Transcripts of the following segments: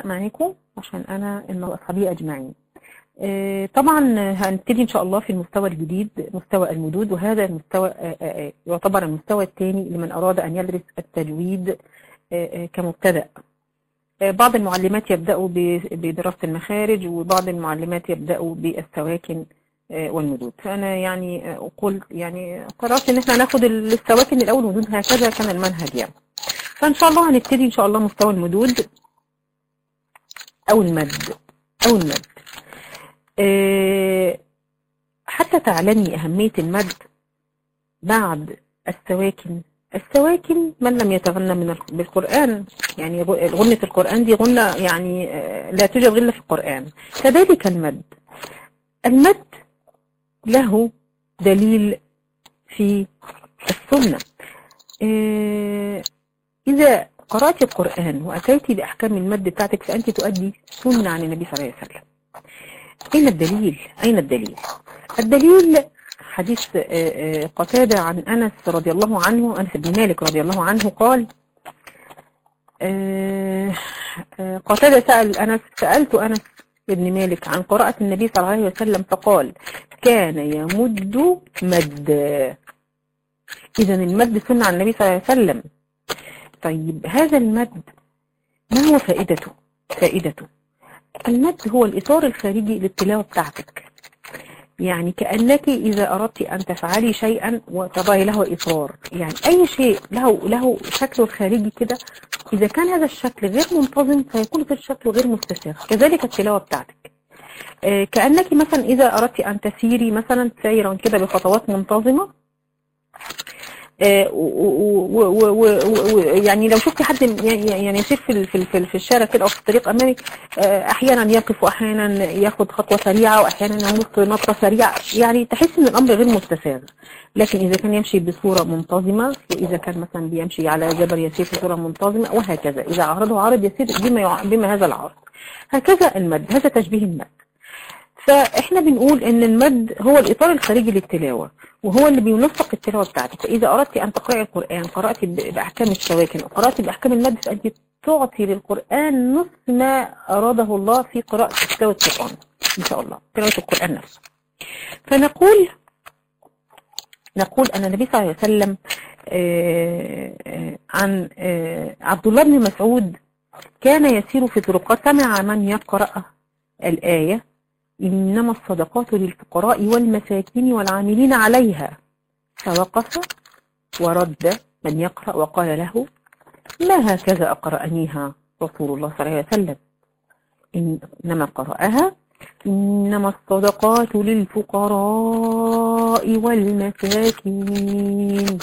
معاكم عشان أنا أصحابي أجمعين آه، طبعا هنبتدي إن شاء الله في المستوى الجديد مستوى المدود وهذا المستوى آه، آه، يعتبر المستوى الثاني لمن أراد أن يدرس التجويد آه، آه، كمبتدأ آه، بعض المعلمات يبدأوا ب- بدراسة المخارج وبعض المعلمات يبدأوا بالسواكن آه، والمدود فأنا يعني آه، قلت يعني قررت إن احنا ناخد السواكن الأول والمدود هكذا كان المنهج يعني فإن شاء الله هنبتدي إن شاء الله مستوى المدود أو المد أو المد آه، حتى تعلمي أهمية المد بعد السواكن السواكن من لم يتغنى من الق- بالقرآن يعني غ- غنة القرآن دي غنة يعني آه، لا توجد غنة في القرآن كذلك المد المد له دليل في السنة آه، إذا قرأت القرآن وأتيت بأحكام المد بتاعتك فأنت تؤدي سنة عن النبي صلى الله عليه وسلم أين الدليل؟ أين الدليل؟ الدليل حديث آه، آه، قتادة عن أنس رضي الله عنه أنس بن مالك رضي الله عنه قال آه، آه، قتادة سأل أنس سألت أنس بن مالك عن قراءة النبي صلى الله عليه وسلم فقال كان يمد مد إذا المد سنة عن النبي صلى الله عليه وسلم طيب هذا المد ما هو فائدته؟ فائدته المد هو الإطار الخارجي للتلاوة بتاعتك يعني كأنك إذا أردت أن تفعلي شيئا وتضعي له إطار يعني أي شيء له له شكله الخارجي كده إذا كان هذا الشكل غير منتظم فيكون في الشكل غير مستساغ كذلك التلاوة بتاعتك آه، كأنك مثلا إذا أردت أن تسيري مثلا سيرا كده بخطوات منتظمة آه، و- و- و- و- و- و- يعني لو شفت حد ي- ي- يعني يسير في ال- في ال- في ال- في الشارع كده او في الطريق امامك آه، احيانا يقف واحيانا ياخد خطوه سريعه واحيانا ينط نطه سريعه يعني تحس ان الامر غير مستساغ لكن اذا كان يمشي بصوره منتظمه واذا كان مثلا بيمشي على جبل يسير بصوره منتظمه وهكذا اذا عرضه عرض يسير بما يع- بما هذا العرض هكذا المد هذا تشبيه المد فاحنا بنقول ان المد هو الاطار الخارجي للتلاوه وهو اللي بينسق التلاوه بتاعتك فاذا اردت ان تقراي القران قرات ب- باحكام السواكن وقرات باحكام المد فانت تعطي للقران نصف ما اراده الله في قراءه تلاوه القران ان شاء الله تلاوه القران نفسه فنقول نقول ان النبي صلى الله عليه وسلم آه، آه، عن آه، عبد الله بن مسعود كان يسير في طرقات سمع من يقرأ الآية إنما الصدقات للفقراء والمساكين والعاملين عليها فوقف ورد من يقرأ وقال له ما هكذا أقرأنيها رسول الله صلى الله عليه وسلم إنما قرأها إنما الصدقات للفقراء والمساكين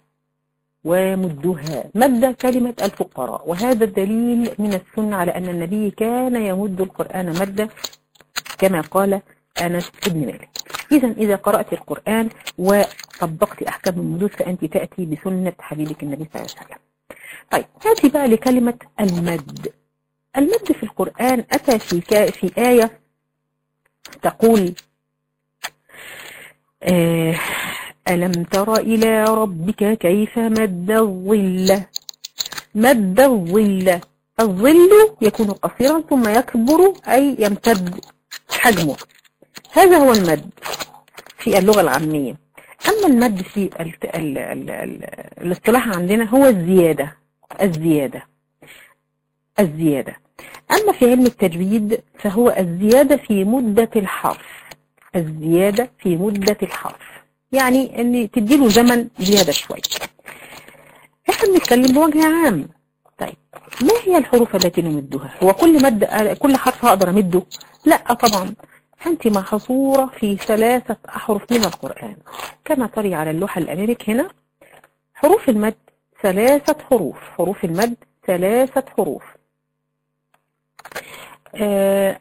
ويمدها مد كلمة الفقراء وهذا الدليل من السنة على أن النبي كان يمد القرآن مدا كما قال أنس بن مالك إذا إذا قرأت القرآن وطبقت أحكام المدود فأنت تأتي بسنة حبيبك النبي صلى الله عليه وسلم طيب نأتي بقى لكلمة المد المد في القرآن أتى في, كا في آية تقول آه ألم تر إلى ربك كيف مد الظل مد الظل الظل يكون قصيرا ثم يكبر أي يمتد حجمه هذا هو المد في اللغة العامية أما المد في ال ال ال ال الاصطلاح عندنا هو الزيادة الزيادة الزيادة أما في علم التجويد فهو الزيادة في مدة الحرف الزيادة في مدة الحرف يعني ان تديله زمن زيادة شوية احنا بنتكلم بوجه عام طيب ما هي الحروف التي نمدها هو كل مد كل حرف هقدر امده لا طبعا انت محصورة في ثلاثة احرف من القرآن كما تري على اللوحة الامريك هنا حروف المد ثلاثة حروف حروف المد ثلاثة حروف آه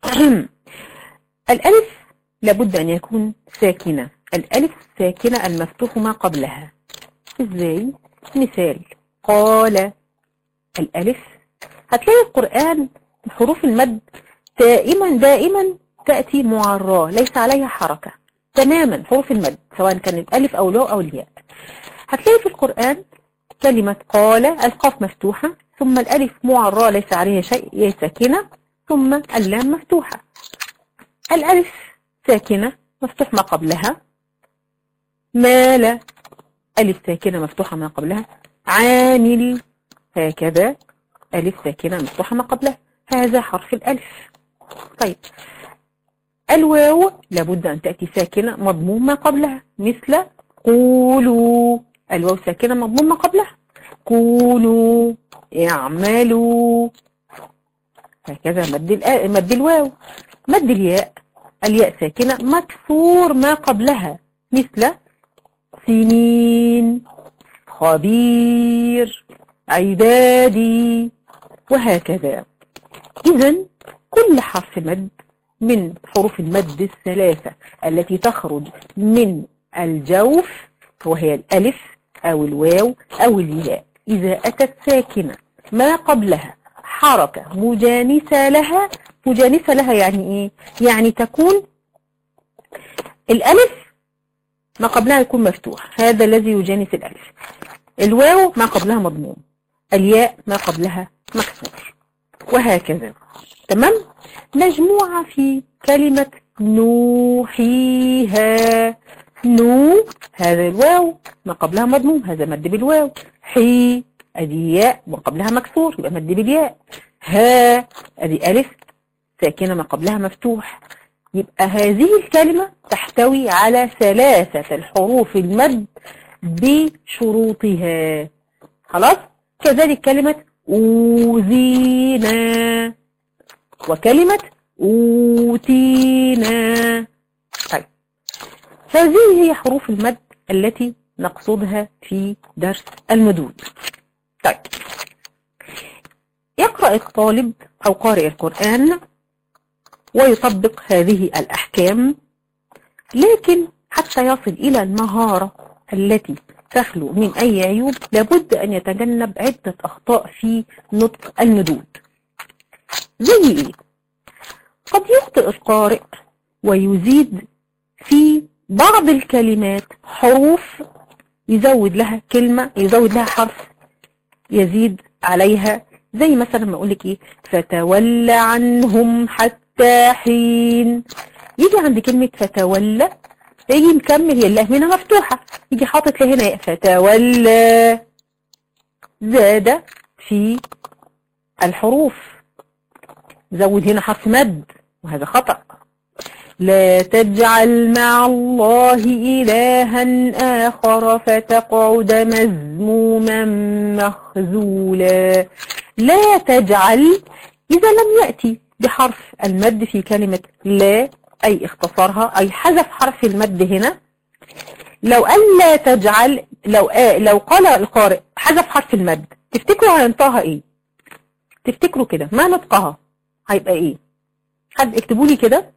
الالف لابد ان يكون ساكنة الألف الساكنة المفتوح ما قبلها إزاي؟ مثال قال الألف هتلاقي القرآن حروف المد دائما دائما تأتي معراه ليس عليها حركة تماما حروف المد سواء كانت ألف أو لو أو الياء هتلاقي في القرآن كلمة قال القاف مفتوحة ثم الألف معرى ليس عليها شيء هي ساكنة ثم اللام مفتوحة الألف ساكنة مفتوح ما قبلها مال ألف ساكنة مفتوحة ما قبلها عامل هكذا ألف ساكنة مفتوحة ما قبلها هذا حرف الألف طيب الواو لابد أن تأتي ساكنة مضموم ما قبلها مثل قولوا الواو ساكنة مضموم ما قبلها كونوا اعملوا هكذا مد مد الواو مد الياء الياء ساكنة مكسور ما قبلها مثل سنين خبير عبادي وهكذا إذا كل حرف مد من حروف المد الثلاثة التي تخرج من الجوف وهي الألف أو الواو أو الياء إذا أتت ساكنة ما قبلها حركة مجانسة لها مجانسة لها يعني إيه؟ يعني تكون الألف ما قبلها يكون مفتوح هذا الذي يجانس الألف الواو ما قبلها مضموم الياء ما قبلها مكسور وهكذا تمام مجموعة في كلمة نوحيها نو هذا الواو ما قبلها مضموم هذا مد بالواو حي ادي ياء ما قبلها مكسور يبقى مد بالياء ها ادي الف ساكنه ما قبلها مفتوح يبقى هذه الكلمه تحتوي على ثلاثه الحروف المد بشروطها خلاص كذلك كلمه اوذينا وكلمه اوتينا طيب هذه هي حروف المد التي نقصدها في درس المدود طيب يقرأ الطالب أو قارئ القرآن ويطبق هذه الأحكام لكن حتى يصل إلى المهارة التي تخلو من أي عيوب لابد أن يتجنب عدة أخطاء في نطق المدود زي إيه؟ قد يخطئ القارئ ويزيد في بعض الكلمات حروف يزود لها كلمة يزود لها حرف يزيد عليها زي مثلا ما اقول لك ايه فتولى عنهم حتى حين يجي عند كلمة فتولى يجي مكمل هي اللام هنا مفتوحة يجي حاطط لي هنا فتولى زاد في الحروف زود هنا حرف مد وهذا خطأ لا تجعل مع الله إلها آخر فتقعد مذموما مخذولا لا تجعل إذا لم يأتي بحرف المد في كلمة لا أي اختصارها أي حذف حرف المد هنا لو قال لا تجعل لو آه لو قال القارئ حذف حرف المد تفتكروا هينطقها ايه تفتكروا كده ما نطقها هيبقى ايه حد اكتبوا لي كده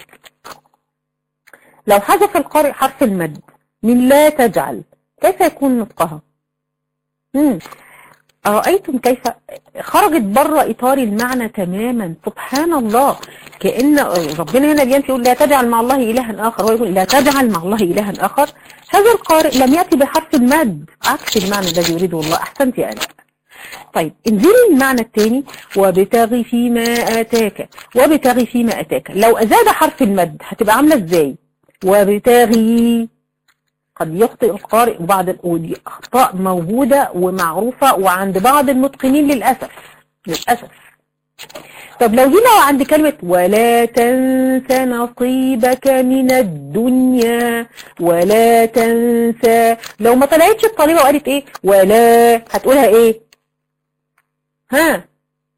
لو حذف القارئ حرف المد من لا تجعل كيف يكون نطقها مم. أرأيتم كيف خرجت بره إطار المعنى تماما سبحان الله كأن ربنا هنا بينفي يقول لا تجعل مع الله إلها آخر هو يقول لا تجعل مع الله إلها آخر هذا القارئ لم يأتي بحرف المد عكس المعنى الذي يريده الله أحسنت يا أنا طيب انزلي المعنى الثاني وابتغي فيما آتاك وابتغي فيما آتاك لو أزاد حرف المد هتبقى عاملة إزاي وابتغي قد يخطئ القارئ وبعض ودي أخطاء موجودة ومعروفة وعند بعض المتقنين للأسف للأسف طب لو جينا عند كلمة ولا تنسى نصيبك من الدنيا ولا تنسى لو ما طلعتش الطالبة وقالت ايه ولا هتقولها ايه ها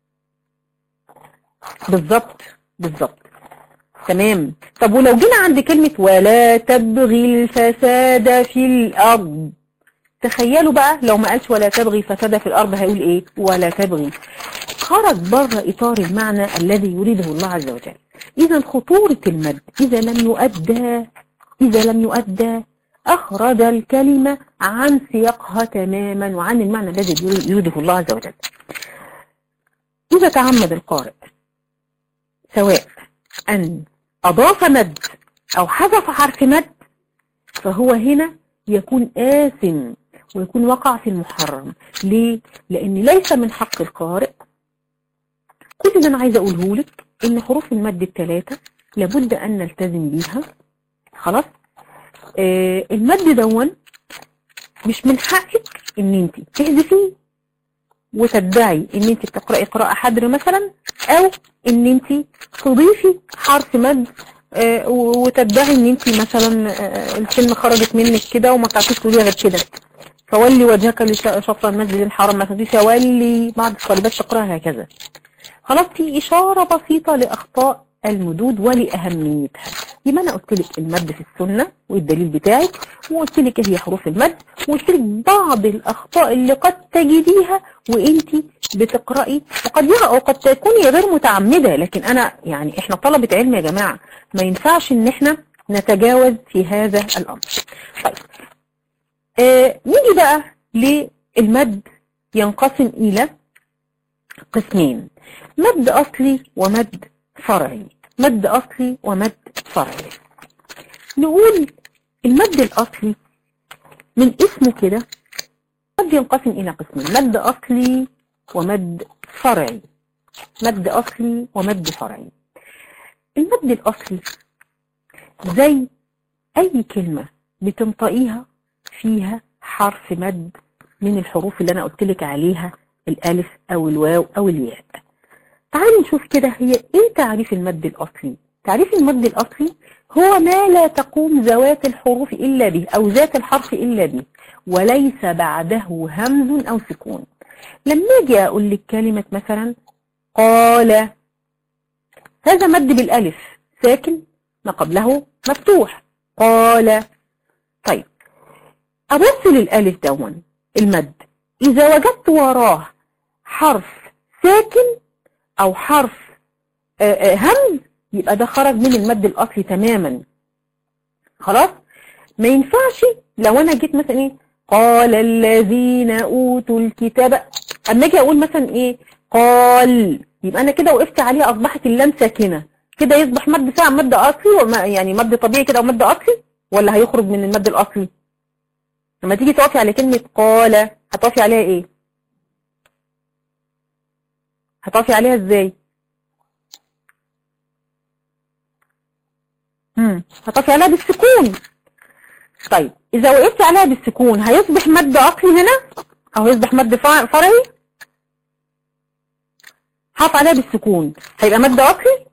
بالظبط بالظبط تمام طب ولو جينا عند كلمة ولا تبغي الفساد في الأرض تخيلوا بقى لو ما قالش ولا تبغي فساد في الأرض هيقول إيه ولا تبغي خرج بره إطار المعنى الذي يريده الله عز وجل إذا خطورة المد إذا لم يؤدى إذا لم يؤدى أخرج الكلمة عن سياقها تماما وعن المعنى الذي يريده الله عز وجل إذا تعمد القارئ سواء أن أضاف مد أو حذف حرف مد فهو هنا يكون آثم ويكون وقع في المحرم ليه؟ لأن ليس من حق القارئ كل اللي أنا عايزة أقوله لك إن حروف المد الثلاثة لابد أن نلتزم بيها خلاص آه المد دون مش من حقك ان انت تحذفيه وتدعي ان انت بتقرأي قراءة حدر مثلا او ان انت تضيفي حرف مد آه وتدعي ان انت مثلا آه الكلمة خرجت منك كده وما تعرفيش تقوليها غير كده فولي وجهك لشطر المسجد الحرام ما تقوليش ولي بعض الطالبات تقراها هكذا خلاص في اشارة بسيطة لاخطاء المدود ولأهميتها يبقى انا قلت لك المد في السنة والدليل بتاعك وقلت لك ايه هي حروف المد وقلت لك بعض الاخطاء اللي قد تجديها وانت بتقرأي وقد وقد تكوني غير متعمدة لكن انا يعني احنا طلبة علم يا جماعة ما ينفعش ان احنا نتجاوز في هذا الامر طيب آه نيجي بقى للمد ينقسم الى قسمين مد اصلي ومد فرعي مد أصلي ومد فرعي نقول المد الأصلي من اسمه كده مد ينقسم إلى قسمين مد أصلي ومد فرعي مد أصلي ومد فرعي المد الأصلي زي أي كلمة بتنطقيها فيها حرف مد من الحروف اللي أنا قلت لك عليها الألف أو الواو أو الياء تعالي نشوف كده هي ايه تعريف المد الاصلي تعريف المد الاصلي هو ما لا تقوم ذوات الحروف الا به او ذات الحرف الا به وليس بعده همز او سكون لما اجي اقول لك كلمة مثلا قال هذا مد بالالف ساكن ما قبله مفتوح قال طيب ابص للالف دون المد اذا وجدت وراه حرف ساكن او حرف همز يبقى ده خرج من المد الاصلي تماما خلاص ما ينفعش لو انا جيت مثلا ايه قال الذين اوتوا الكتاب اما اجي اقول مثلا ايه قال يبقى انا كده وقفت عليه اصبحت اللام ساكنه كده يصبح مد ساعه مد اصلي يعني مد طبيعي كده او مد اصلي ولا هيخرج من المد الاصلي لما تيجي تقفي على كلمه قال هتقفي عليها ايه هتقفي عليها ازاي امم هتقفي عليها بالسكون طيب اذا وقفت عليها بالسكون هيصبح مد اصلي هنا او هيصبح مد فرعي هقف عليها بالسكون هيبقى مد اصلي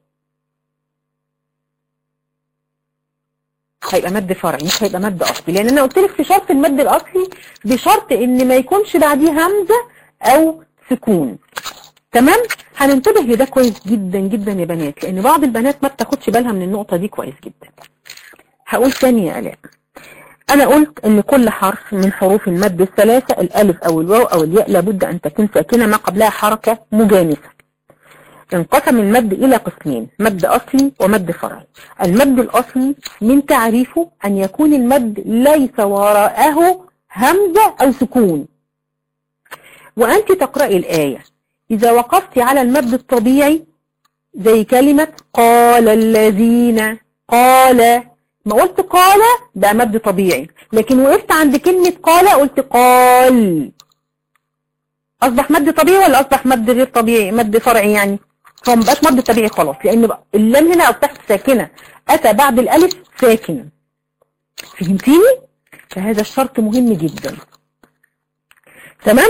هيبقى مد فرعي مش هيبقى مد اصلي لان انا قلت لك في شرط المد الاصلي بشرط ان ما يكونش بعديه همزه او سكون تمام هننتبه لده كويس جدا جدا يا بنات لان بعض البنات ما بتاخدش بالها من النقطة دي كويس جدا هقول تاني يا الاء انا قلت ان كل حرف من حروف المد الثلاثة الالف او الواو او الياء لابد ان تكون ساكنة ما قبلها حركة مجانسة انقسم المد الى قسمين مد اصلي ومد فرعي المد الاصلي من تعريفه ان يكون المد ليس وراءه همزة او سكون وانت تقرأي الايه إذا وقفت على المد الطبيعي زي كلمة قال الذين قال ما قلت قال ده مد طبيعي لكن وقفت عند كلمة قال قلت قال أصبح مد طبيعي ولا أصبح مد غير طبيعي مد فرعي يعني هو مبقاش مد طبيعي خلاص لأن اللام هنا أصبحت ساكنة أتى بعد الألف ساكن فهمتيني؟ فهذا الشرط مهم جدا تمام؟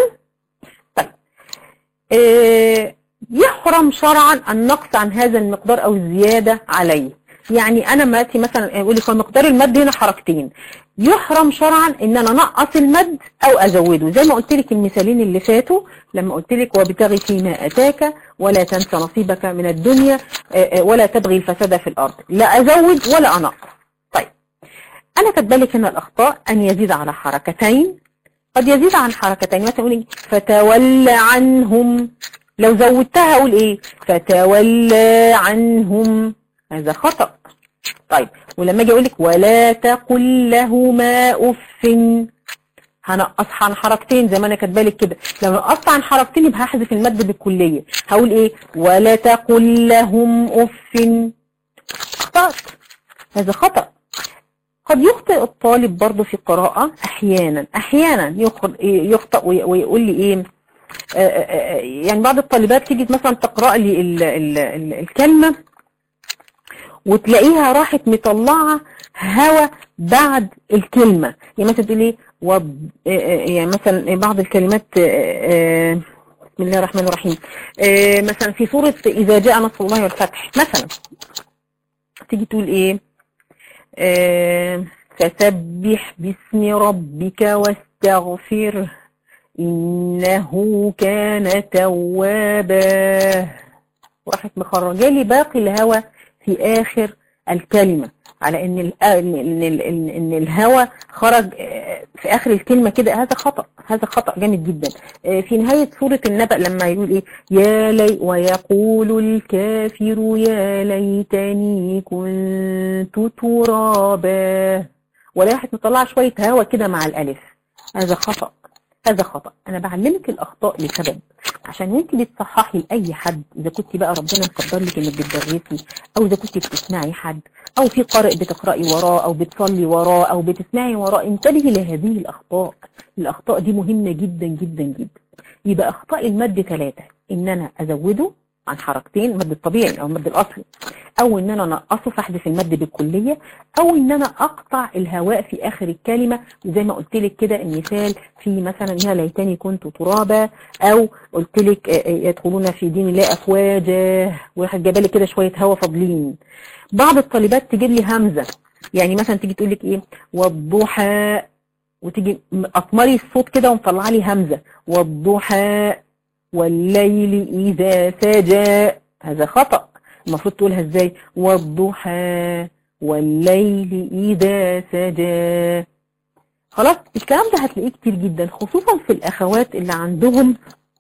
يحرم شرعا النقص عن هذا المقدار او الزيادة عليه يعني انا ماتي مثلا اقول لك مقدار المد هنا حركتين يحرم شرعا ان انا انقص المد او ازوده زي ما قلت لك المثالين اللي فاتوا لما قلت لك وابتغي فيما اتاك ولا تنسى نصيبك من الدنيا ولا تبغي الفساد في الارض لا ازود ولا انقص طيب انا كاتبه لك هنا الاخطاء ان يزيد على حركتين قد يزيد عن حركتين مثلا اقول ايه فتولى عنهم لو زودتها اقول ايه فتولى عنهم هذا خطأ طيب ولما اجي اقول لك ولا تقل لهما اف هنقص عن حركتين زي ما انا كاتبه لك كده لو نقصت عن حركتين يبقى هحذف المد بالكليه هقول ايه ولا تقل لهم اف خطأت هذا خطأ قد يخطئ الطالب برضه في القراءة أحيانا أحيانا يخطئ ويقول لي إيه يعني بعض الطالبات تيجي مثلا تقرأ لي ال ال ال الكلمة وتلاقيها راحت مطلعة هوا بعد الكلمة يعني مثلا تقول ايه وب... يعني مثلا بعض الكلمات بسم الله الرحمن الرحيم مثلا في سورة إذا جاء نصر الله والفتح مثلا تيجي تقول ايه فسبح باسم ربك واستغفره إنه كان توابا راحت مخرجه لي باقي الهوى في آخر الكلمة على ان ان ان, إن الهوى خرج في اخر الكلمه كده هذا خطا هذا خطا جامد جدا في نهايه سوره النبأ لما يقول ايه يا لي ويقول الكافر يا ليتني كنت ترابا ولا راحت مطلعه شويه هوا كده مع الالف هذا خطا هذا خطأ أنا بعلمك الأخطاء لسبب عشان وانت بتصححي لأي حد إذا كنت بقى ربنا مقدر لك إنك بتدرسي أو إذا كنت بتسمعي حد أو في قارئ بتقرأي وراه أو بتصلي وراه أو بتسمعي وراه انتبهي لهذه الأخطاء الأخطاء دي مهمة جدا جدا جدا يبقى أخطاء المد ثلاثة إن أنا أزوده عن حركتين المد الطبيعي او المد الاصلي او ان انا انقصه فاحذف المد بالكليه او ان انا اقطع الهواء في اخر الكلمه زي ما قلت لك كده المثال في مثلا يا ليتني كنت ترابا او قلت لك يدخلون في دين الله افواجا واحد جاب لي كده شويه هواء فاضلين بعض الطالبات تجيب لي همزه يعني مثلا تيجي تقول لك ايه والضحى وتيجي اطمري الصوت كده ومطلع لي همزه والضحى والليل إذا سجى هذا خطأ المفروض تقولها ازاي والضحى والليل إذا سجى خلاص الكلام ده هتلاقيه كتير جدا خصوصا في الأخوات اللي عندهم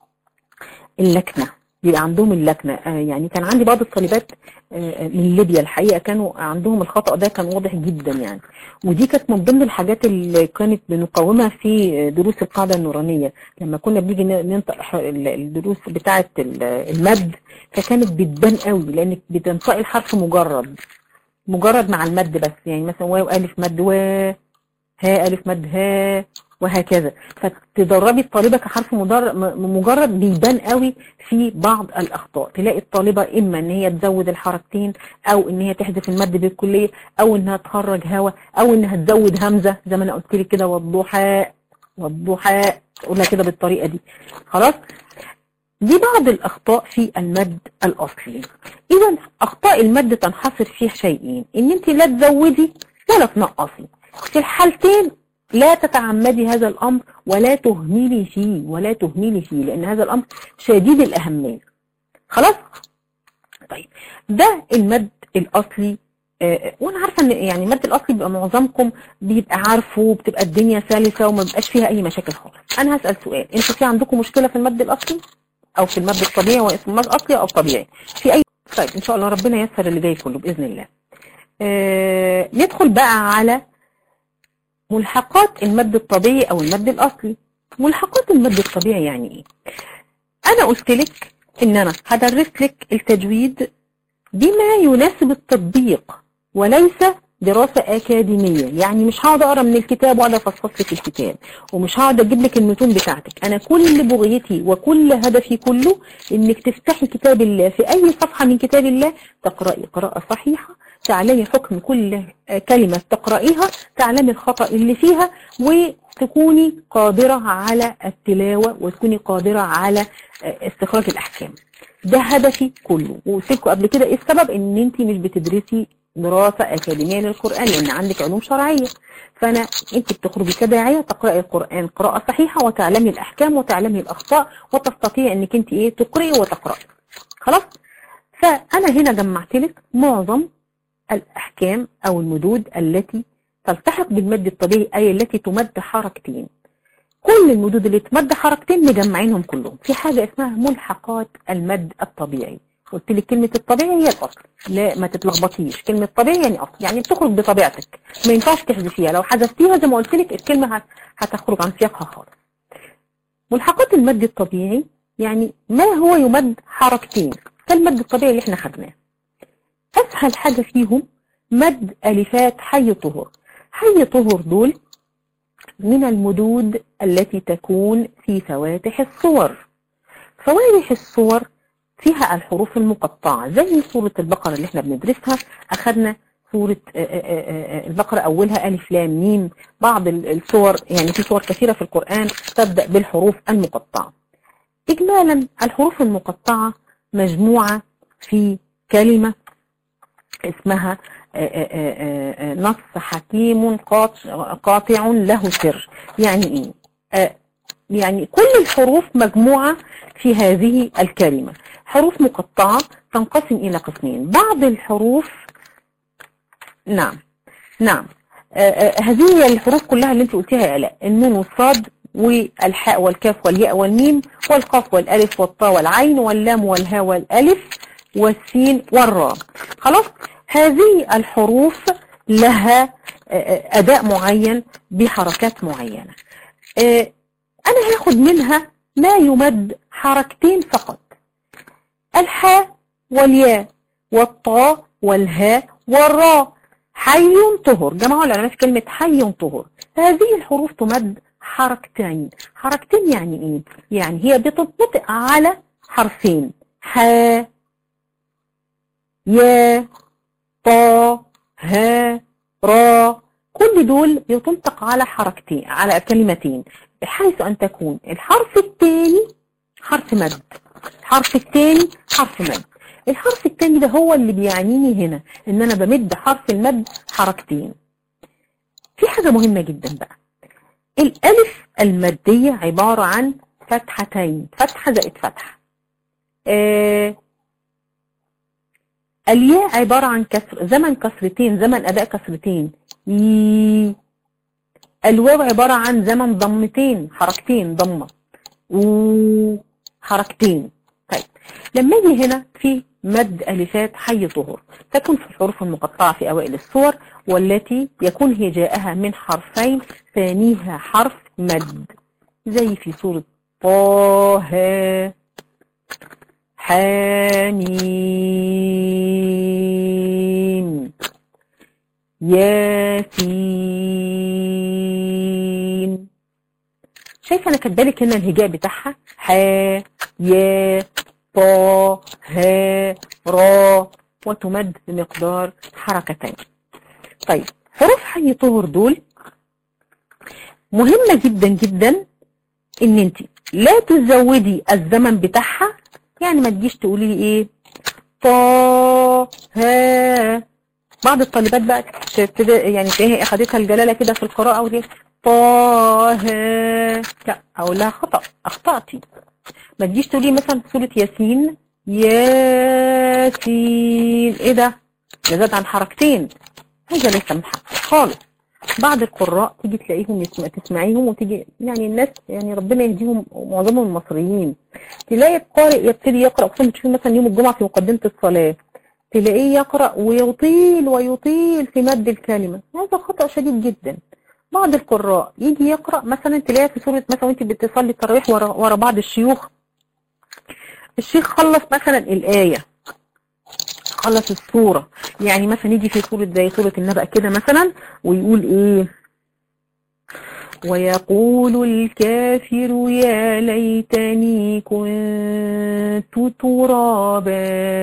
اللكنة بيبقى عندهم اللكنة آه يعني كان عندي بعض الطالبات آه من ليبيا الحقيقة كانوا عندهم الخطأ ده كان واضح جدا يعني ودي كانت من ضمن الحاجات اللي كانت بنقاومها في دروس القاعدة النورانية لما كنا بنيجي ننطق الدروس بتاعة المد فكانت بتبان قوي لانك بتنطقي الحرف مجرد مجرد مع المد بس يعني مثلا واو ألف مد و ها ألف مد ها وهكذا فتدربي الطالبة كحرف مجرد بيبان قوي في بعض الأخطاء تلاقي الطالبة إما إن هي تزود الحركتين أو إن هي تحذف المد بالكلية أو إنها تخرج هوا أو إنها تزود همزة زي ما أنا قلت لك كده والضحى والضحى تقولها كده بالطريقة دي خلاص دي بعض الأخطاء في المد الأصلي إذا أخطاء المد تنحصر في شيئين إن أنت لا تزودي ولا تنقصي في الحالتين لا تتعمدي هذا الأمر ولا تهملي فيه ولا تهملي فيه لأن هذا الأمر شديد الأهمية خلاص طيب ده المد الأصلي آه وانا عارفه ان يعني المد الاصلي بيبقى معظمكم بيبقى عارفه وبتبقى الدنيا سلسه وما بيبقاش فيها اي مشاكل خالص انا هسال سؤال انتوا في عندكم مشكله في المد الاصلي او في المد الطبيعي واسمه مد اصلي او طبيعي في اي طيب ان شاء الله ربنا ييسر اللي جاي كله باذن الله آه ندخل بقى على ملحقات المد الطبيعي او المد الاصلي ملحقات المد الطبيعي يعني ايه انا قلت لك ان انا هدرس لك التجويد بما يناسب التطبيق وليس دراسة أكاديمية يعني مش هقعد أقرأ من الكتاب وأقعد أفصص لك الكتاب ومش هقعد أجيب لك المتون بتاعتك أنا كل بغيتي وكل هدفي كله إنك تفتحي كتاب الله في أي صفحة من كتاب الله تقرأي قراءة صحيحة تعلمي حكم كل كلمة تقرأيها تعلمي الخطأ اللي فيها وتكوني قادرة على التلاوة وتكوني قادرة على استخراج الأحكام ده هدفي كله وقلت لكم قبل كده ايه السبب ان انت مش بتدرسي دراسة أكاديمية للقرآن لأن عندك علوم شرعية فأنا أنت بتخرجي كداعية تقرأي القرآن قراءة صحيحة وتعلمي الأحكام وتعلمي الأخطاء وتستطيع أنك أنت إيه تقرأي وتقرأي خلاص فأنا هنا جمعت لك معظم الأحكام أو المدود التي تلتحق بالمد الطبيعي أي التي تمد حركتين كل المدود اللي تمد حركتين مجمعينهم كلهم في حاجة اسمها ملحقات المد الطبيعي قلت لك كلمة الطبيعي هي الأصل لا ما تتلخبطيش كلمة طبيعي يعني أصل يعني بتخرج بطبيعتك ما ينفعش تحذفيها لو حذفتيها زي ما قلت لك الكلمة هتخرج عن سياقها خالص ملحقات المد الطبيعي يعني ما هو يمد حركتين كالمد الطبيعي اللي احنا خدناه أسهل حاجة فيهم مد ألفات حي طهور حي طهر دول من المدود التي تكون في فواتح الصور فواتح الصور فيها الحروف المقطعة زي سورة البقرة اللي احنا بندرسها أخذنا سورة البقرة أولها ألف لام ميم بعض الصور يعني في صور كثيرة في القرآن تبدأ بالحروف المقطعة إجمالا الحروف المقطعة مجموعة في كلمة اسمها نص حكيم قاطع له سر يعني ايه يعني كل الحروف مجموعة في هذه الكلمة حروف مقطعة تنقسم إلى قسمين بعض الحروف نعم نعم هذه هي الحروف كلها اللي انت قلتيها يا آلاء النون والصاد والحاء والكاف والياء والميم والقاف والالف والطاء والعين واللام والهاء والالف والسين والراء خلاص هذه الحروف لها أداء معين بحركات معينة أنا هاخد منها ما يمد حركتين فقط الحاء والياء والطاء والهاء والراء حي طهر جمعوا العلماء في كلمة حي طهر هذه الحروف تمد حركتين حركتين يعني ايه يعني هي بتنطبق على حرفين حاء يا طا ها را كل دول بتنطق على حركتين على كلمتين بحيث أن تكون الحرف الثاني حرف مد الحرف الثاني حرف مد الحرف الثاني ده هو اللي بيعنيني هنا ان انا بمد حرف المد حركتين في حاجة مهمة جدا بقى الالف المادية عبارة عن فتحتين فتحة زائد فتحة آه الياء عبارة عن كسر زمن كسرتين زمن أداء كسرتين ي الواو عبارة عن زمن ضمتين حركتين ضمة و حركتين طيب لما يجي هنا في مد ألفات حي طهر تكون في الحروف المقطعة في أوائل الصور والتي يكون هجاءها من حرفين ثانيها حرف مد زي في سورة طه حميم ياسين شايفه انا كاتبالك هنا الهجاء بتاعها ح يا طا ها را وتمد بمقدار حركتين طيب حروف حي طهر دول مهمة جدا جدا ان انت لا تزودي الزمن بتاعها يعني ما تجيش تقولي لي ايه طا ها بعض الطالبات بقى تبتدي يعني تلاقيها اخدتها الجلاله كده في القراءه ودي طه لا اقول لها خطا اخطاتي ما تجيش تقولي مثلا في سوره ياسين ياسين ايه ده ده زاد عن حركتين هذا ليس من حقك خالص بعض القراء تيجي تلاقيهم يسمع تسمعيهم وتيجي يعني الناس يعني ربنا يهديهم معظمهم المصريين تلاقي القارئ يبتدي يقرا خصوصا تشوفي مثلا يوم الجمعه في مقدمه الصلاه تلاقيه يقرا ويطيل ويطيل في مد الكلمه هذا خطا شديد جدا بعض القراء يجي يقرا مثلا تلاقيها في سوره مثلا وانت بتصلي التراويح ورا, ورا بعض الشيوخ الشيخ خلص مثلا الايه خلص السورة يعني مثلا يجي في سورة زي سورة النبأ كده مثلا ويقول ايه ويقول الكافر يا ليتني كنت ترابا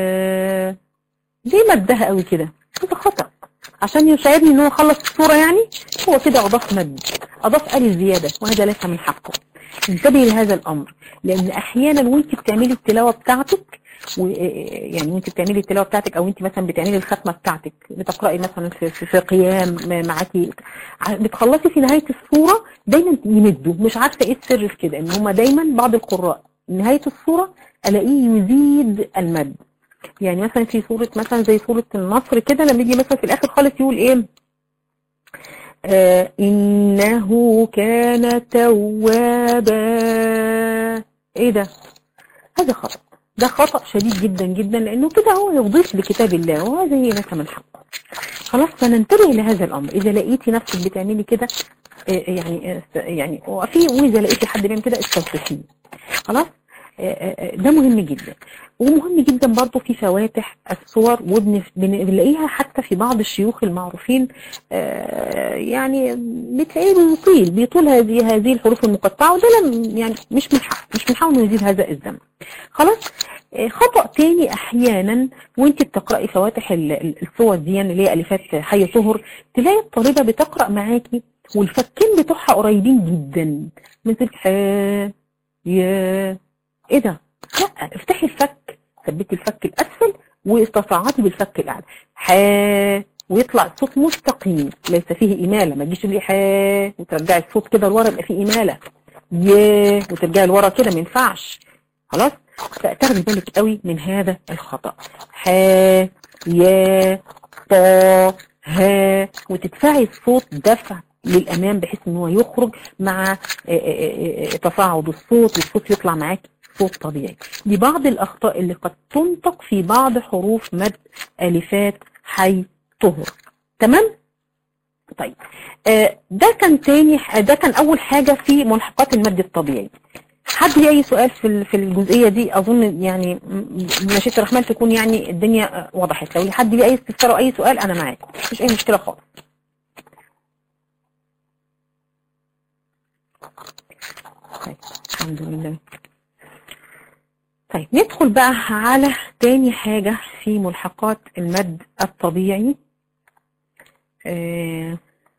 ليه مدها قوي كده ده خطأ عشان يساعدني ان هو خلص السورة يعني هو كده اضاف مد اضاف الف زيادة وهذا ليس من حقه انتبهي لهذا الامر لان احيانا وانت بتعملي التلاوة بتاعتك يعني وانت بتعملي التلاوه بتاعتك او انت مثلا بتعملي الختمه بتاعتك بتقراي مثلا في, في, في قيام معاكي بتخلصي في نهايه السوره دايما يمدوا مش عارفه ايه السر في كده ان هم دايما بعض القراء نهايه السوره الاقيه يزيد المد يعني مثلا في سوره مثلا زي سوره النصر كده لما يجي مثلا في الاخر خالص يقول ايه آه انه كان توابا ايه ده هذا خطأ ده خطأ شديد جدا جدا لأنه كده هو يضيف لكتاب الله وهذا هي لك من حقه خلاص فننتبه لهذا الأمر إذا لقيتي نفسك بتعملي كده يعني يعني وفي وإذا لقيتي حد بيعمل كده استوقفيه خلاص ده مهم جدا ومهم جدا برضو في فواتح الصور وبنلاقيها حتى في بعض الشيوخ المعروفين يعني بتلاقيه بيطيل بيطول هذه هذه الحروف المقطعة وده يعني مش من حق مش من حقه انه يزيد هذا الذنب خلاص خطأ تاني احيانا وانت بتقرأي فواتح الصور دي اللي هي الفات حي طهر تلاقي الطالبة بتقرأ معاكي والفكين بتوعها قريبين جدا مثل ح يا ايه ده لا افتحي الفك ثبتي الفك الاسفل واستصعدي بالفك الاعلى ح ويطلع الصوت مستقيم ليس فيه إمالة ما تجيش تقولي ح وترجعي الصوت كده لورا يبقى فيه إمالة يا وترجعي لورا كده ما ينفعش خلاص فتاخدي بالك قوي من هذا الخطأ ح يا طا ها وتدفعي الصوت دفع للأمام بحيث ان هو يخرج مع تصاعد الصوت والصوت يطلع معاك صوت طبيعي دي بعض الأخطاء اللي قد تنطق في بعض حروف مد ألفات حي طهر تمام طيب ده كان تاني ده كان أول حاجة في ملحقات المد الطبيعي حد ليه أي سؤال في في الجزئية دي أظن يعني مشيئة الرحمن تكون يعني الدنيا وضحت لو حد ليه أي استفسار أو أي سؤال أنا معاكم مفيش أي مشكلة خالص طيب الحمد لله طيب ندخل بقى على تاني حاجة في ملحقات المد الطبيعي آه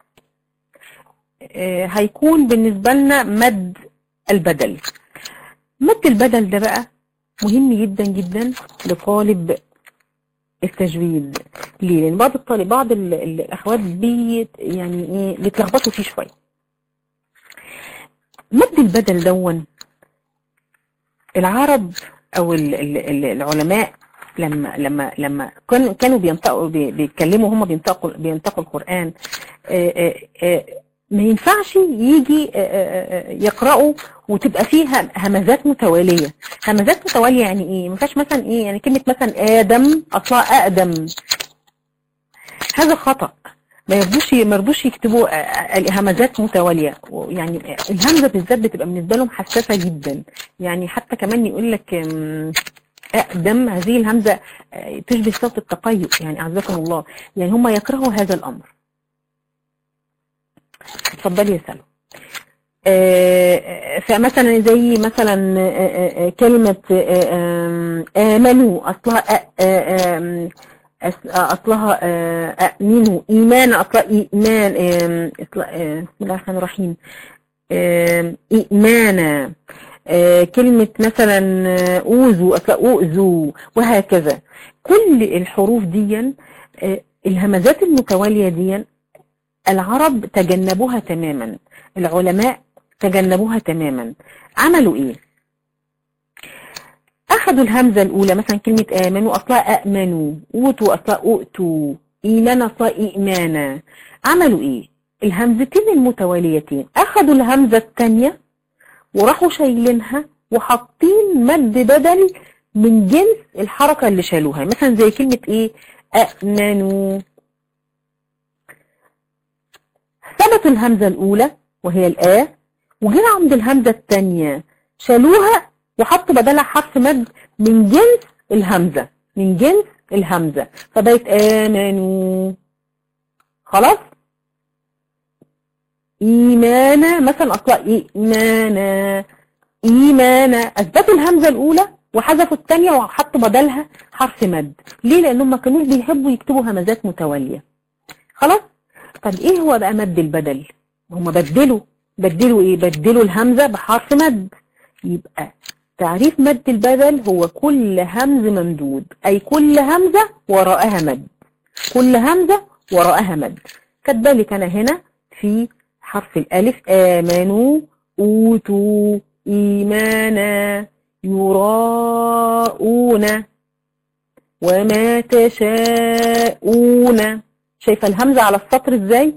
آه هيكون بالنسبة لنا مد البدل مد البدل ده بقى مهم جدا جدا لطالب التجويد ليه؟ لان بعض الطالب بعض ال ال الاخوات بي يعني ايه بيتلخبطوا فيه شويه مد البدل دون العرب او ال ال العلماء لما لما لما كانوا كانوا بينطقوا بيتكلموا هم بينطقوا بينطقوا القران آآ آآ ما ينفعش يجي يقرأوا وتبقى فيها همزات متوالية همزات متوالية يعني ايه ما ينفعش مثلا ايه يعني كلمة مثلا آدم أصلها أقدم هذا خطأ ما يرضوش ما يرضوش يكتبوا همزات متوالية يعني الهمزة بالذات بتبقى بالنسبة لهم حساسة جدا يعني حتى كمان يقول لك أقدم هذه الهمزة تشبه صوت التقيؤ يعني أعزكم الله يعني هم يكرهوا هذا الأمر اتفضلي يا سلمى فمثلا زي مثلا آآ آآ كلمة آآ آمنوا أصلها أصلها أؤمنوا إيمان أصلها إيمان بسم الله الرحمن الرحيم إيمانا كلمة مثلا أوذوا أصلا أؤذوا وهكذا كل الحروف دي الهمزات المتوالية دي العرب تجنبوها تماما العلماء تجنبوها تماما عملوا ايه اخذوا الهمزة الاولى مثلا كلمة امنوا اصلها امنوا اوتوا اصلها اوتوا ايمان اصلها ايمانا عملوا ايه الهمزتين المتواليتين اخذوا الهمزة الثانية وراحوا شايلينها وحاطين مد بدل من جنس الحركة اللي شالوها مثلا زي كلمة ايه امنوا ثبتوا الهمزة الأولى وهي الآ وجينا عند الهمزة الثانية شالوها وحطوا بدلها حرف مد من جنس الهمزة من جنس الهمزة فبقت آمنوا خلاص إيمانا مثلا أصلا إيمانا إيمانا أثبتوا الهمزة الأولى وحذفوا الثانية وحطوا بدلها حرف مد ليه لأنهم ما كانوش بيحبوا يكتبوا همزات متوالية خلاص طب ايه هو بقى مد البدل هم بدلوا بدلوا ايه بدلوا الهمزة بحرف مد يبقى تعريف مد البدل هو كل همز ممدود اي كل همزة وراءها مد كل همزة وراءها مد كذلك انا هنا في حرف الالف امنوا اوتوا ايمانا يراءون وما تشاءون شايفه الهمزه على السطر ازاي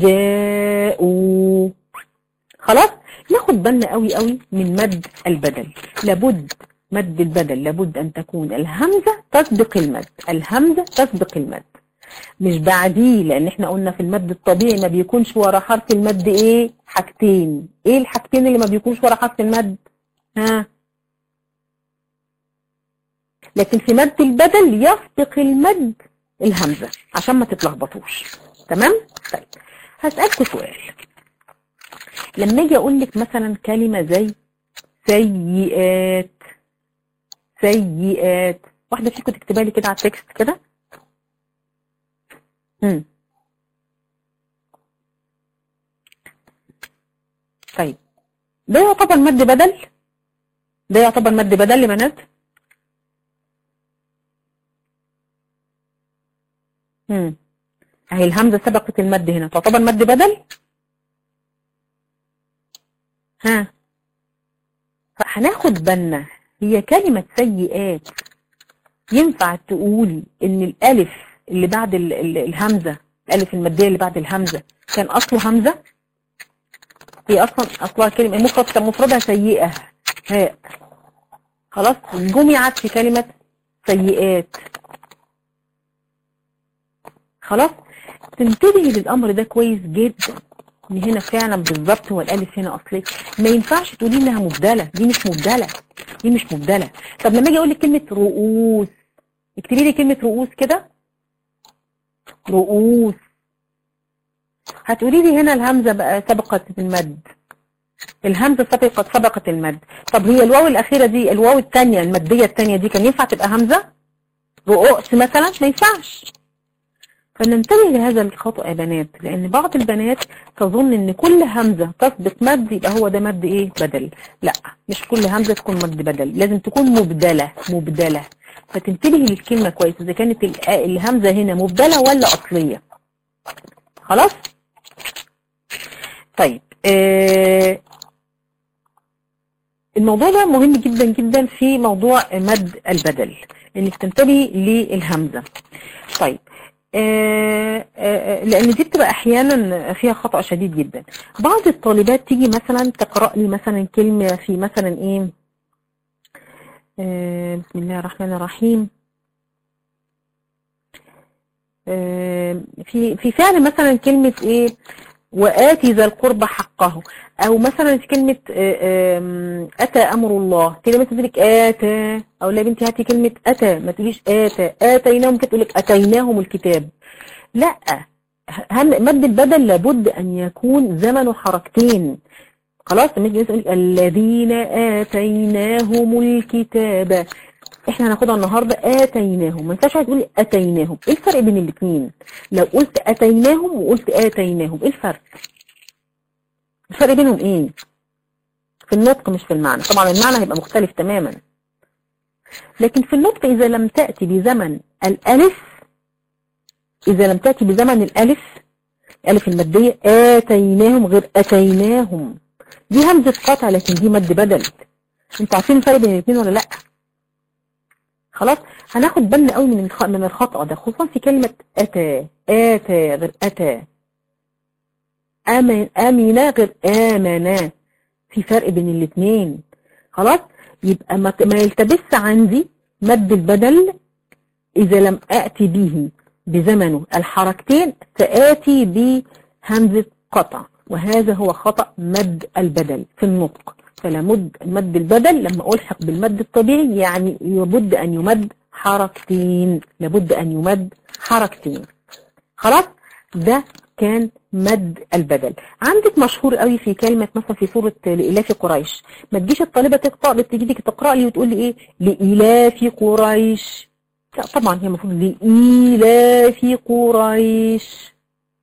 جاءوا خلاص ناخد بالنا قوي قوي من مد البدل لابد مد البدل لابد ان تكون الهمزه تسبق المد الهمزه تسبق المد مش بعديه لان احنا قلنا في المد الطبيعي ما بيكونش ورا حرف المد ايه حاجتين ايه الحاجتين اللي ما بيكونش ورا حرف المد ها لكن في مد البدل يسبق المد الهمزة عشان ما تتلخبطوش تمام طيب هسألكوا سؤال لما اجي اقول لك مثلا كلمة زي سيئات سيئات واحدة فيكم تكتبها لي كده على التكست كده امم طيب ده يعتبر مد بدل ده يعتبر مد بدل لبنات امم اهي الهمزة سبقت المد هنا تعتبر مد بدل ها فهناخد بالنا هي كلمة سيئات ينفع تقولي ان الالف اللي بعد ال ال الهمزة الالف المادية اللي بعد الهمزة كان اصله همزة هي اصلا اصلها كلمة مفرد كان مفردها سيئة هاء خلاص جمعت في كلمة سيئات خلاص تنتبهي للامر ده كويس جدا ان هنا فعلا بالظبط هو الالف هنا اصلي ما ينفعش تقولي انها مبدله دي مش مبدله دي مش مبدله طب لما اجي اقول لك كلمه رؤوس اكتبي لي كلمه رؤوس كده رؤوس هتقولي لي هنا الهمزه بقى سبقت المد الهمزه سبقت سبقت المد طب هي الواو الاخيره دي الواو الثانيه الماديه الثانيه دي كان ينفع تبقى همزه رؤوس مثلا ما ينفعش فننتبه لهذا الخطأ يا بنات لأن بعض البنات تظن إن كل همزة تسبق مد يبقى هو ده مد إيه بدل لا مش كل همزة تكون مد بدل لازم تكون مبدلة مبدلة فتنتبهي للكلمة كويس إذا كانت الهمزة هنا مبدلة ولا أصلية خلاص طيب آه الموضوع ده مهم جدا جدا في موضوع مد البدل انك تنتبهي للهمزة طيب آآ آآ لان دي بتبقى احيانا فيها خطأ شديد جدا بعض الطالبات تيجي مثلا تقرأ لي مثلا كلمة في مثلا ايه بسم الله الرحمن الرحيم في في فعل مثلا كلمة ايه وآتي ذا القرب حقه او مثلا في كلمة اتى امر الله تيجي مثلا تقول لك اتى او لا بنتي هاتي كلمة اتى ما تقوليش اتى اتيناهم كده تقول لك اتيناهم الكتاب لا مد البدل لابد ان يكون زمنه حركتين خلاص لما نقول الذين اتيناهم الكتاب احنا هناخدها النهارده اتيناهم ما ينفعش تقولي اتيناهم ايه الفرق بين الاثنين لو قلت اتيناهم وقلت اتيناهم ايه الفرق الفرق بينهم ايه في النطق مش في المعنى طبعا المعنى هيبقى مختلف تماما لكن في النطق اذا لم تأتي بزمن الالف اذا لم تأتي بزمن الالف الالف المادية اتيناهم غير اتيناهم دي همزة قطع لكن دي مد بدل انتوا عارفين الفرق بين الاثنين ولا لا خلاص هناخد بالنا قوي من من الخطأ ده خصوصا في كلمة أتى أتى غير أتى أمن أمنا غير آمنا في فرق بين الاثنين خلاص يبقى ما, ما يلتبس عندي مد البدل إذا لم أأتي به بزمنه الحركتين سآتي بهمزة قطع وهذا هو خطأ مد البدل في النطق فلا مد مد البدل لما ألحق بالمد الطبيعي يعني لابد أن يمد حركتين لابد أن يمد حركتين خلاص ده كان مد البدل عندك مشهور قوي في كلمة مثلا في سورة لإلاف قريش ما تجيش الطالبة تقرأ بتجي تقرأ لي وتقول لي إيه لإلاف قريش لا طبعا هي المفروض لإلاف قريش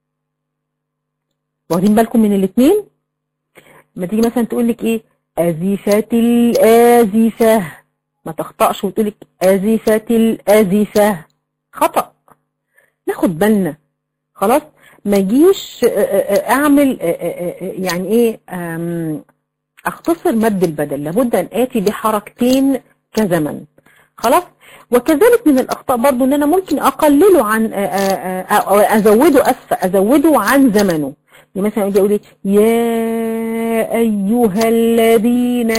واخدين بالكم من الاثنين ما تيجي مثلا تقول لك ايه أزفة الآزفة ما تخطأش وتقول لك أزفة الآزفة خطأ ناخد بالنا خلاص ما جيش اعمل يعني ايه اختصر مد البدل لابد ان اتي بحركتين كزمن خلاص وكذلك من الاخطاء برضو ان انا ممكن اقلله عن او ازوده اسف ازوده عن زمنه يعني مثلا اجي اقول يا ايها الذين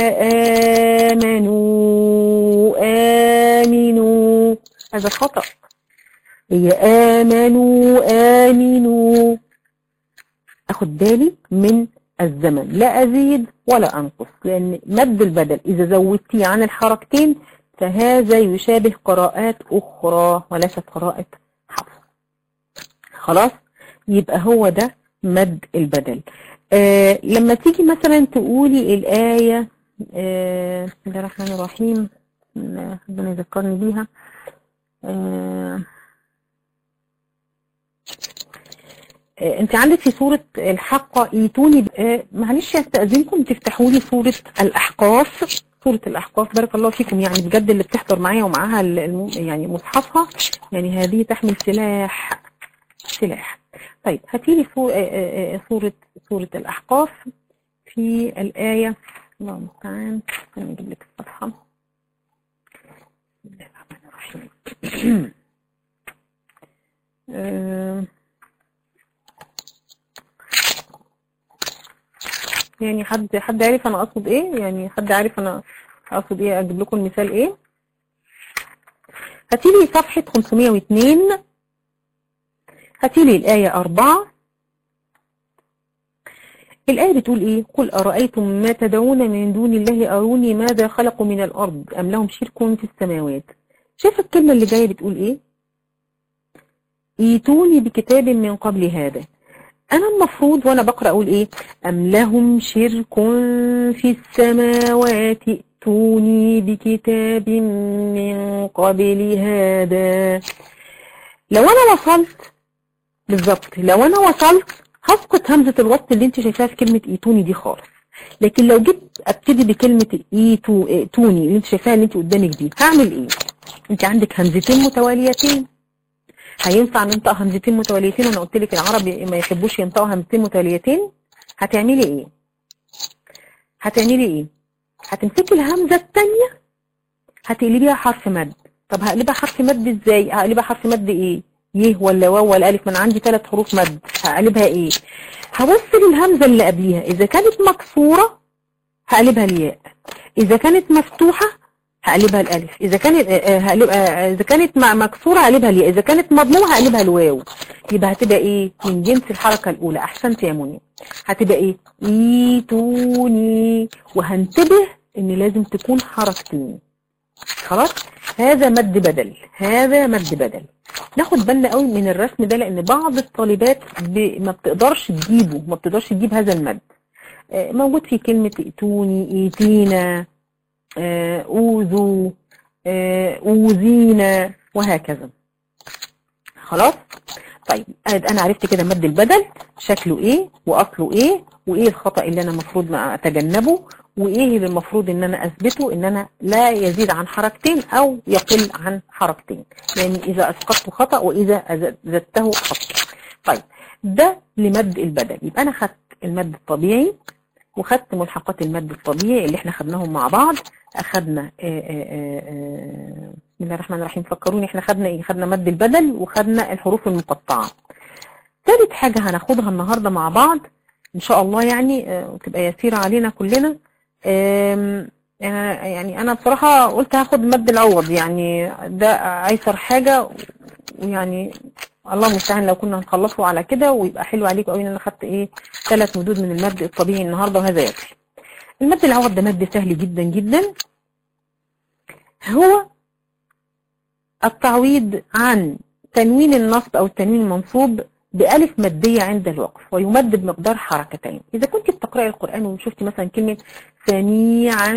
امنوا امنوا هذا خطأ هي آمنوا آمنوا أخد بالي من الزمن لا أزيد ولا أنقص لأن مد البدل إذا زودتيه عن الحركتين فهذا يشابه قراءات أخرى وليست قراءة حفص خلاص يبقى هو ده مد البدل آه لما تيجي مثلا تقولي الآية آه بسم الله الرحمن الرحيم ربنا يذكرني بيها آه آه انت عندك في سورة الحق ايتوني آه معلش استأذنكم تفتحوا لي سورة الأحقاف سورة الأحقاف بارك الله فيكم يعني بجد اللي بتحضر معايا ومعاها يعني مصحفها يعني هذه تحمل سلاح سلاح طيب هاتي لي سورة سورة الأحقاف في الآية الله المستعان أنا أجيب لك الصفحة بسم الله الرحمن الرحيم يعني حد حد عارف انا اقصد ايه يعني حد عارف انا اقصد ايه اجيب لكم المثال ايه هاتي لي صفحة 502 هاتي لي الآية 4 الآية بتقول إيه؟ قل أرأيتم ما تدعون من دون الله أروني ماذا خلقوا من الأرض أم لهم شرك في السماوات شايف الكلمة اللي جاية بتقول إيه؟ ايتوني بكتاب من قبل هذا أنا المفروض وأنا بقرأ أقول إيه؟ أم لهم شرك في السماوات ائتوني بكتاب من قبل هذا لو أنا وصلت بالظبط لو أنا وصلت هسقط همزة الوصل اللي انت شايفاها في كلمة ايتوني دي خالص لكن لو جيت ابتدي بكلمة ايتو ايتوني اللي انت شايفاها اللي انت قدامك دي هعمل ايه انت عندك همزتين متواليتين هينفع ننطق همزتين متواليتين وانا قلت لك العرب ما يحبوش ينطقوا همزتين متواليتين هتعملي ايه هتعملي ايه هتمسكي الهمزة الثانية هتقلبيها حرف مد طب هقلبها حرف مد ازاي هقلبها حرف مد ايه يه ولا واو ولا الف من عندي ثلاث حروف مد هقلبها ايه هوصل الهمزه اللي قبليها اذا كانت مكسوره هقلبها الياء اذا كانت مفتوحه هقلبها الالف اذا كانت هقلبها اذا كانت مكسوره هقلبها الياء اذا كانت مضمومه هقلبها الواو يبقى هتبقى ايه من جنس الحركه الاولى احسنت يا منى هتبقى ايه ايتوني وهنتبه ان لازم تكون حركتين خلاص هذا مد بدل هذا مد بدل ناخد بالنا قوي من الرسم ده لان بعض الطالبات ب... ما بتقدرش تجيبه ما بتقدرش تجيب هذا المد آه موجود في كلمة ائتوني ايتينا آه اوذو آه اوذينا وهكذا خلاص طيب انا عرفت كده مد البدل شكله ايه واصله ايه وايه الخطأ اللي انا المفروض اتجنبه وايه اللي المفروض ان انا اثبته ان انا لا يزيد عن حركتين او يقل عن حركتين يعني اذا اسقطت خطأ واذا زدته خطأ طيب ده لمد البدل يبقى انا خدت المد الطبيعي وخدت ملحقات المد الطبيعي اللي احنا خدناهم مع بعض اخدنا بسم الله الرحمن الرحيم فكروني احنا خدنا ايه خدنا مد البدل وخدنا الحروف المقطعه ثالث حاجه هناخدها النهارده مع بعض ان شاء الله يعني وتبقى يسيره علينا كلنا يعني انا بصراحة قلت هاخد مد العوض يعني ده ايسر حاجة ويعني الله المستعان لو كنا نخلصه على كده ويبقى حلو عليكم قوي ان انا خدت ايه ثلاث مدود من المد الطبيعي النهارده وهذا يكفي المد العوض ده مد سهل جدا جدا هو التعويض عن تنوين النصب او التنوين المنصوب بألف مادية عند الوقف ويمد بمقدار حركتين إذا كنت بتقرأي القرآن وشفتي مثلا كلمة سميعا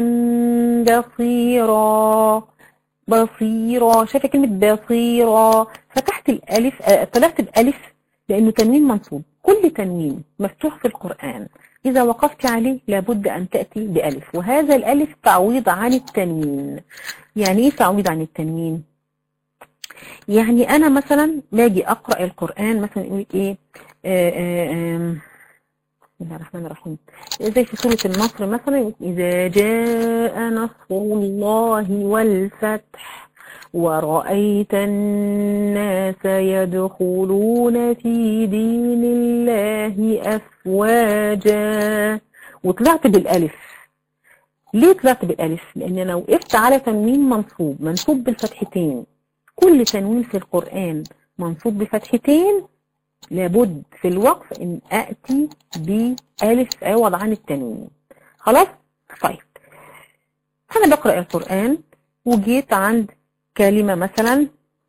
بصيرا بصيرا شايفة كلمة بصيرا فتحت الألف آه طلعت بألف لأنه تنوين منصوب كل تنوين مفتوح في القرآن إذا وقفت عليه لابد أن تأتي بألف وهذا الألف تعويض عن التنوين يعني إيه تعويض عن التنوين؟ يعني انا مثلا باجي اقرا القران مثلا يقول ايه بسم الله الرحمن الرحيم زي في سوره النصر مثلا اذا جاء نصر الله والفتح ورأيت الناس يدخلون في دين الله أفواجا وطلعت بالألف ليه طلعت بالألف؟ لأن أنا وقفت على تنوين منصوب منصوب بالفتحتين كل تنوين في القرآن منصوب بفتحتين لابد في الوقف ان اتي بألف عوض عن التنوين خلاص طيب انا بقرأ القرآن وجيت عند كلمة مثلا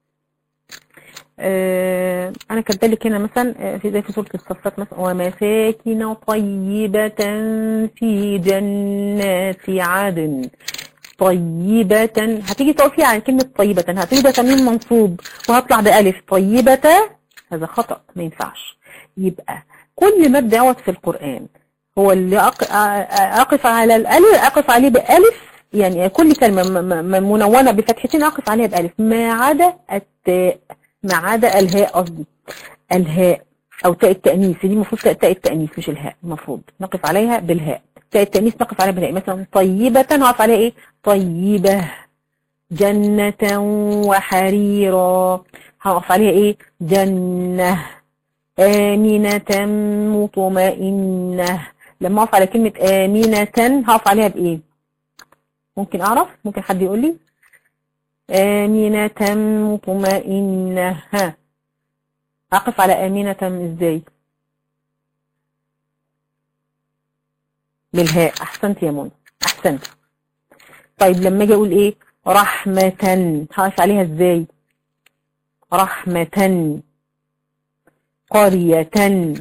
آه انا كاتبه هنا مثلا آه، في زي في سوره الصفات مثلا ومساكن طيبه في جنات عدن طيبة هتيجي تقفي على كلمة طيبة هتيجي ده تمرين منصوب وهطلع بألف طيبة هذا خطأ ما ينفعش يبقى كل مبدأ يعود في القرآن هو اللي أق- أ- أقف على الألف أقف عليه بألف يعني كل كلمة م- م- م- منونة بفتحتين أقف عليها بألف ما عدا التاء ما عدا الهاء قصدي الهاء أو تاء التأنيث دي المفروض تاء تاء التأنيث مش الهاء المفروض نقف عليها بالهاء تاء التأنيث نقف عليها بالهاء مثلا طيبة هقف عليها إيه طيبة جنة وحريرا هقف عليها إيه جنة آمنة مطمئنة لما أقف على كلمة آمنة هقف عليها بإيه ممكن أعرف ممكن حد يقول لي آمنة مطمئنة ها أقف على آمنة إزاي بالهاء أحسنت يا منى أحسنت طيب لما أجي أقول إيه رحمة هقف عليها إزاي رحمة قرية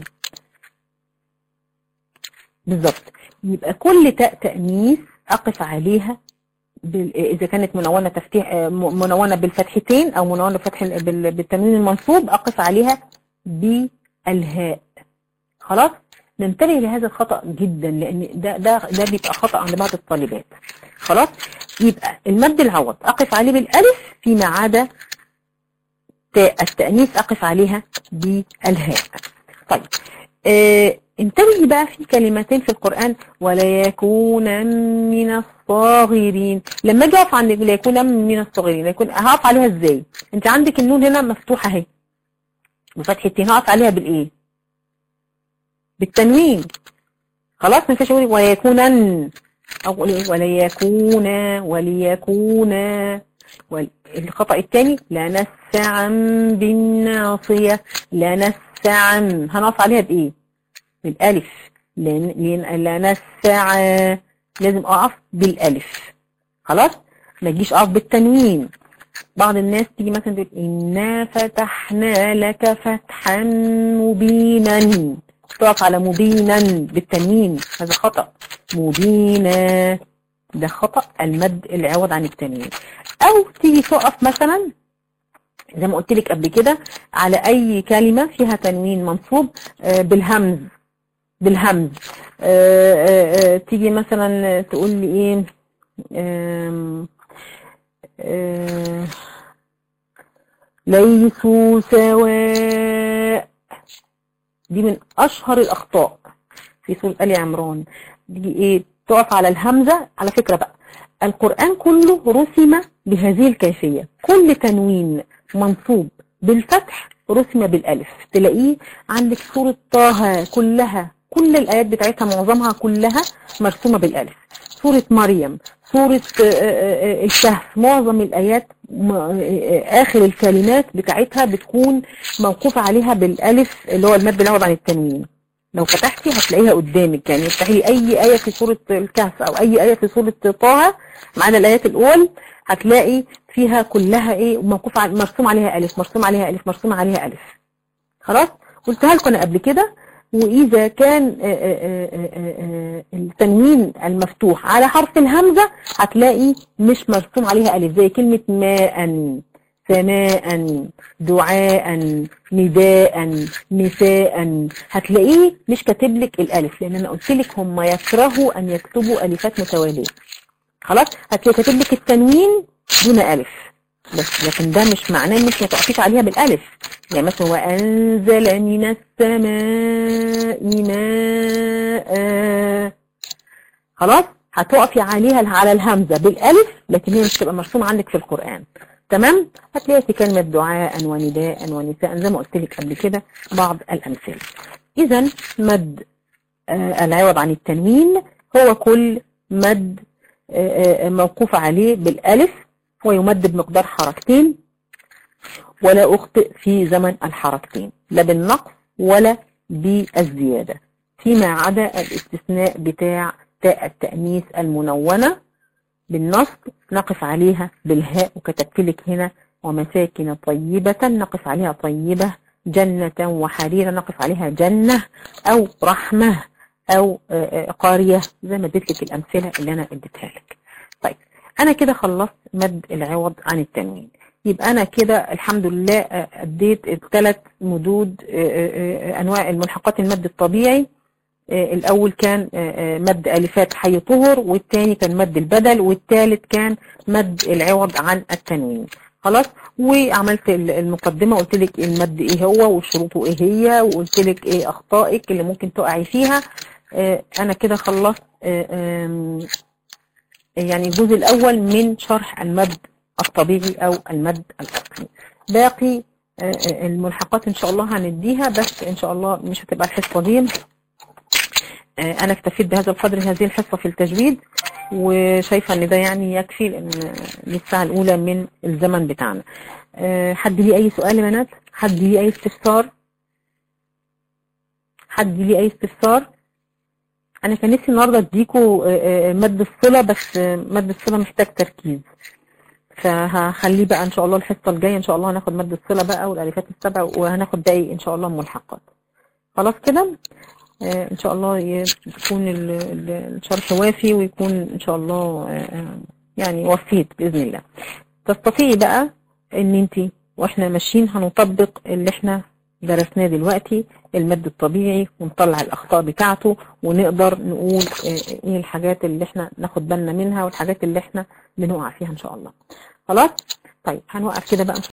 بالظبط يبقى كل تاء تأنيث أقف عليها بال... إذا كانت منونة تفتيح آه، م- منونة بالفتحتين أو منونة بفتح ال- بال... بالتنوين المنصوب أقف عليها بالهاء خلاص ننتبه لهذا الخطأ جدا لأن ده ده ده بيبقى خطأ عند بعض الطالبات خلاص يبقى المد العوض أقف عليه بالألف فيما عدا تاء التأنيث أقف عليها بالهاء طيب آه انتبهي بقى في كلمتين في القرآن ولا يكون من الصاغرين لما اجي اقف عند لا يكون من الصاغرين يكون هقف عليها ازاي انت عندك النون هنا مفتوحة اهي بفتحتين هقف عليها بالايه بالتنوين خلاص ما ينفعش اقول ويكونن او اقول ايه ولا يكون وليكون وال- الخطأ الثاني لنسعا بالناصية لنسعا هنقف عليها بايه بالالف لن لن- لنسعا لازم اقف بالالف خلاص ما تجيش اقف بالتنوين بعض الناس تيجي مثلا تقول إنا فتحنا لك فتحا مبينا تقف على مبينا بالتنوين هذا خطأ مبينا ده خطأ المد العوض عن التنوين أو تيجي تقف مثلا زي ما قلت لك قبل كده على أي كلمة فيها تنوين منصوب آه، بالهمز بالهمز آه، آه، آه، تيجي مثلا تقول لي إيه آم، آه، ليسوا سواء دي من أشهر الأخطاء في سورة آل عمران دي إيه تقف على الهمزة على فكرة بقى القرآن كله رسم بهذه الكيفية كل تنوين منصوب بالفتح رسم بالألف تلاقيه عندك سورة طه كلها كل الآيات بتاعتها معظمها كلها مرسومة بالألف سورة مريم سورة آه، آه، آه، الكهف معظم الآيات م- آه، آه، آخر الكلمات بتاعتها بتكون موقوفة عليها بالألف اللي هو المد العوض عن التنوين لو فتحتي هتلاقيها قدامك يعني افتحي لي أي آية في سورة الكهف أو أي آية في سورة طه ما عدا الآيات الأول هتلاقي فيها كلها إيه موقوف على مرسوم عليها ألف مرسوم عليها ألف مرسوم عليها ألف خلاص قلتها لكم أنا قبل كده وإذا كان آه، آه، آه، آه، آه، التنوين المفتوح على حرف الهمزة هتلاقي مش مرسوم عليها ألف زي كلمة ماء سماء دعاء نداء نساء هتلاقيه مش كاتب لك الألف لأن أنا قلت لك هم يكرهوا أن يكتبوا ألفات متوالية خلاص هتلاقي كاتب لك التنوين دون ألف بس لكن ده مش معناه انك ما تقفيش عليها بالالف يعني مثلا وانزل من السماء ماء خلاص هتقفي عليها على الهمزه بالالف لكن هي مش تبقى مرسومه عندك في القران تمام هتلاقي في كلمه دعاء ونداء ونساء زي ما قلت لك قبل كده بعض الامثله اذا مد آه، العوض عن التنوين هو كل مد آه، آه، موقوف عليه بالالف ويمد بمقدار حركتين ولا أخطئ في زمن الحركتين لا بالنقص ولا بالزيادة فيما عدا الاستثناء بتاع تاء التأنيث المنونة بالنصب نقف عليها بالهاء وكتبت لك هنا ومساكن طيبة نقف عليها طيبة جنة وحريرة نقف عليها جنة أو رحمة أو قارية زي ما اديت لك الأمثلة اللي أنا اديتها لك طيب أنا كده خلصت مد العوض عن التنوين يبقى أنا كده الحمد لله أديت الثلاث مدود أنواع الملحقات المد الطبيعي الأول كان مد ألفات حي طهر والثاني كان مد البدل والثالث كان مد العوض عن التنوين خلاص وعملت المقدمة قلت لك المد ايه هو وشروطه ايه هي وقلت لك ايه اخطائك اللي ممكن تقعي فيها انا كده خلصت يعني الجزء الاول من شرح المد الطبيعي او المد الاصلي باقي الملحقات ان شاء الله هنديها بس ان شاء الله مش هتبقى الحصة دي انا اكتفيت بهذا القدر هذه الحصة في التجويد وشايفة ان ده يعني يكفي لان دي الساعة الاولى من الزمن بتاعنا حد ليه اي سؤال يا بنات حد ليه اي استفسار حد ليه اي استفسار انا كان نفسي النهارده اديكوا مد الصلة بس مد الصلة محتاج تركيز فهخليه بقى ان شاء الله الحصة الجاية ان شاء الله هناخد مد الصلة بقى والالفات السبع وهناخد باقي ان شاء الله ملحقات خلاص كده ان شاء الله يكون الشرح وافي ويكون ان شاء الله يعني وفيت باذن الله تستطيعي بقى ان انت واحنا ماشيين هنطبق اللي احنا درسناه دلوقتي المد الطبيعي ونطلع الاخطاء بتاعته ونقدر نقول ايه الحاجات اللي احنا ناخد بالنا منها والحاجات اللي احنا بنقع فيها ان شاء الله خلاص طيب هنوقف كده بقى